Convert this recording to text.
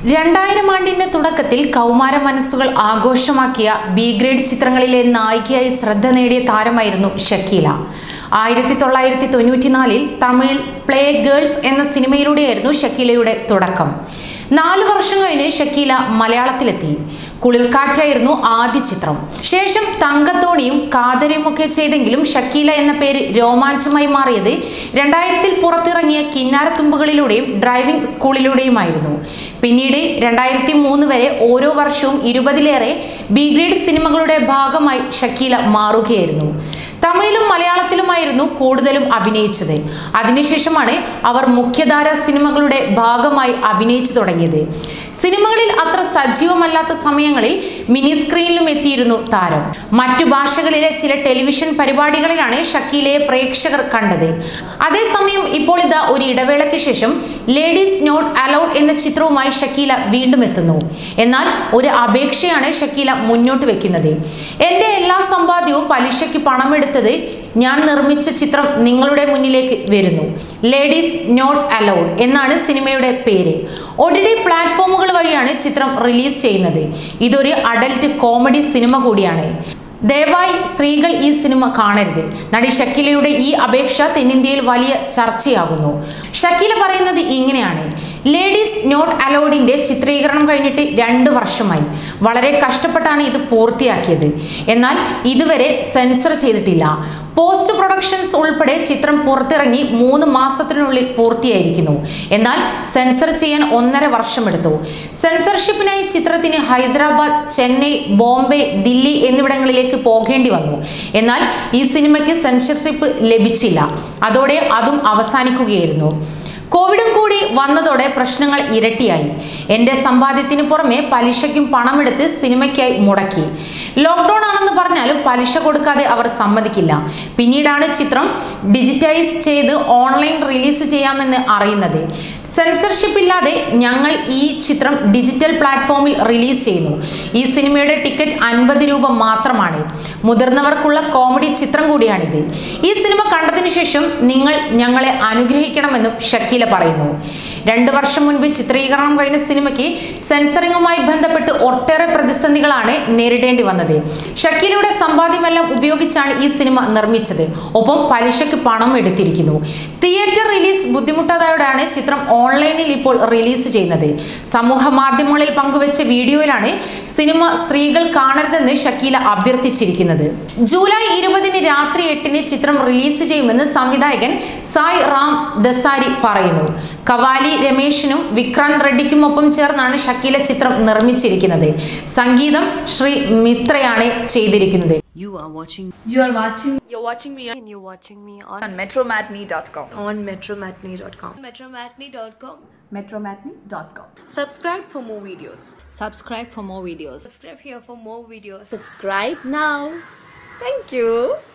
രണ്ടായിരം ആണ്ടിന്റെ തുടക്കത്തിൽ കൗമാര മനസ്സുകൾ ആഘോഷമാക്കിയ ബി ഗ്രേഡ് ചിത്രങ്ങളിലെ നായികയായി ശ്രദ്ധ നേടിയ താരമായിരുന്നു ഷക്കീല ആയിരത്തി തൊള്ളായിരത്തി തൊണ്ണൂറ്റിനാലിൽ തമിഴ് പ്ലേ ഗേൾസ് എന്ന സിനിമയിലൂടെയായിരുന്നു ഷക്കീലയുടെ തുടക്കം നാലു വർഷം കഴിഞ്ഞ് ഷക്കീല മലയാളത്തിലെത്തി കുളിർക്കാറ്റായിരുന്നു ആദ്യ ചിത്രം ശേഷം തങ്കത്തോണിയും കാതരയും ഒക്കെ ചെയ്തെങ്കിലും ഷക്കീല എന്ന പേര് രോമാഞ്ചമായി മാറിയത് രണ്ടായിരത്തിൽ പുറത്തിറങ്ങിയ കിന്നാരത്തുമ്പുകളിലൂടെയും ഡ്രൈവിംഗ് സ്കൂളിലൂടെയുമായിരുന്നു പിന്നീട് രണ്ടായിരത്തി മൂന്ന് വരെ ഓരോ വർഷവും ഇരുപതിലേറെ ബി ഗ്രേഡ് സിനിമകളുടെ ഭാഗമായി ഷക്കീല മാറുകയായിരുന്നു തമിഴിലും മലയാളത്തിലുമായിരുന്നു കൂടുതലും അഭിനയിച്ചത് അതിനുശേഷമാണ് അവർ മുഖ്യധാര സിനിമകളുടെ ഭാഗമായി അഭിനയിച്ചു തുടങ്ങിയത് സിനിമകളിൽ അത്ര സജീവമല്ലാത്ത സമയങ്ങളിൽ മിനി സ്ക്രീനിലും എത്തിയിരുന്നു താരം മറ്റു ഭാഷകളിലെ ചില ടെലിവിഷൻ പരിപാടികളിലാണ് ഷക്കീലയെ പ്രേക്ഷകർ കണ്ടത് അതേസമയം ഇപ്പോൾ ഇതാ ഒരു ഇടവേളയ്ക്ക് ശേഷം ലേഡീസ് നോട്ട് അലൗഡ് എന്ന ചിത്രവുമായി ഷക്കീല വീണ്ടും എത്തുന്നു എന്നാൽ ഒരു അപേക്ഷയാണ് ഷക്കീല മുന്നോട്ട് വെക്കുന്നത് എൻ്റെ എല്ലാ സമ്പാദ്യവും പലിശയ്ക്ക് പണമെടുത്തത് ഞാൻ നിർമ്മിച്ച ചിത്രം നിങ്ങളുടെ മുന്നിലേക്ക് വരുന്നു ലേഡീസ് നോട്ട് അലൗഡ് എന്നാണ് സിനിമയുടെ പേര് ഒ ടി ടി പ്ലാറ്റ്ഫോമുകൾ വഴിയാണ് ചിത്രം റിലീസ് ചെയ്യുന്നത് ഇതൊരു അഡൽട്ട് കോമഡി സിനിമ കൂടിയാണ് ദയവായി സ്ത്രീകൾ ഈ സിനിമ കാണരുത് നടി ഷക്കീലയുടെ ഈ അപേക്ഷ തെന്നിന്ത്യയിൽ വലിയ ചർച്ചയാകുന്നു ഷക്കീല പറയുന്നത് ഇങ്ങനെയാണ് ലേഡീസ് നോട്ട് അലൗഡിന്റെ ചിത്രീകരണം കഴിഞ്ഞിട്ട് രണ്ട് വർഷമായി വളരെ കഷ്ടപ്പെട്ടാണ് ഇത് പൂർത്തിയാക്കിയത് എന്നാൽ ഇതുവരെ സെൻസർ ചെയ്തിട്ടില്ല പോസ്റ്റ് പ്രൊഡക്ഷൻസ് ഉൾപ്പെടെ ചിത്രം പുറത്തിറങ്ങി മൂന്ന് മാസത്തിനുള്ളിൽ പൂർത്തിയായിരിക്കുന്നു എന്നാൽ സെൻസർ ചെയ്യാൻ ഒന്നര വർഷമെടുത്തു സെൻസർഷിപ്പിനായി ചിത്രത്തിന് ഹൈദരാബാദ് ചെന്നൈ ബോംബെ ദില്ലി എന്നിവിടങ്ങളിലേക്ക് പോകേണ്ടി വന്നു എന്നാൽ ഈ സിനിമയ്ക്ക് സെൻസർഷിപ്പ് ലഭിച്ചില്ല അതോടെ അതും അവസാനിക്കുകയായിരുന്നു കോവിഡും കൂടി വന്നതോടെ പ്രശ്നങ്ങൾ ഇരട്ടിയായി എൻ്റെ സമ്പാദ്യത്തിന് പുറമെ പലിശയ്ക്കും പണമെടുത്ത് സിനിമയ്ക്കായി മുടക്കി ലോക്ക്ഡൗൺ ആണെന്ന് പറഞ്ഞാലും പലിശ കൊടുക്കാതെ അവർ സമ്മതിക്കില്ല പിന്നീടാണ് ചിത്രം ഡിജിറ്റൈസ് ചെയ്ത് ഓൺലൈൻ റിലീസ് ചെയ്യാമെന്ന് അറിയുന്നത് സെൻസർഷിപ്പ് ഇല്ലാതെ ഞങ്ങൾ ഈ ചിത്രം ഡിജിറ്റൽ പ്ലാറ്റ്ഫോമിൽ റിലീസ് ചെയ്യുന്നു ഈ സിനിമയുടെ ടിക്കറ്റ് അൻപത് രൂപ മാത്രമാണ് മുതിർന്നവർക്കുള്ള കോമഡി ചിത്രം കൂടിയാണിത് ഈ സിനിമ കണ്ടതിനു ശേഷം നിങ്ങൾ ഞങ്ങളെ അനുഗ്രഹിക്കണമെന്നും ഷക്കീല പറയുന്നു രണ്ട് വർഷം മുൻപ് ചിത്രീകരണം കഴിഞ്ഞ സിനിമയ്ക്ക് സെൻസറിങ്ങുമായി ബന്ധപ്പെട്ട് ഒട്ടേറെ പ്രതിസന്ധികളാണ് നേരിടേണ്ടി വന്നത് ഷക്കീലയുടെ സമ്പാദ്യമെല്ലാം ഉപയോഗിച്ചാണ് ഈ സിനിമ നിർമ്മിച്ചത് ഒപ്പം പലിശയ്ക്ക് പണം എടുത്തിരിക്കുന്നു തിയേറ്റർ റിലീസ് ബുദ്ധിമുട്ടായതോടെയാണ് ചിത്രം ഓൺലൈനിൽ ഇപ്പോൾ റിലീസ് ചെയ്യുന്നത് സമൂഹ മാധ്യമങ്ങളിൽ പങ്കുവച്ച വീഡിയോയിലാണ് സിനിമ സ്ത്രീകൾ കാണരുതെന്ന് ഷക്കീല അഭ്യർത്ഥിച്ചിരിക്കുന്നത് ജൂലൈ ഇരുപതിന് രാത്രി എട്ടിന് ചിത്രം റിലീസ് ചെയ്യുമെന്ന് സംവിധായകൻ സായ് റാം ദസാരി പറയുന്നു കവാലി രമേശിനും വിക്രാന്ത് റെഡ്ഡിക്കുമൊപ്പം ചേർന്നാണ് ഷക്കീല ചിത്രം നിർമ്മിച്ചിരിക്കുന്നത് സംഗീതം ശ്രീ മിത്രയാണ് ചെയ്തിരിക്കുന്നത് You are watching You are watching You're watching me and you're watching me on, on metromatney.com. on metromatney.com. Metromatney.com. metromatney.com. subscribe for more videos Subscribe for more videos. Subscribe here for more videos. Subscribe now. Thank you.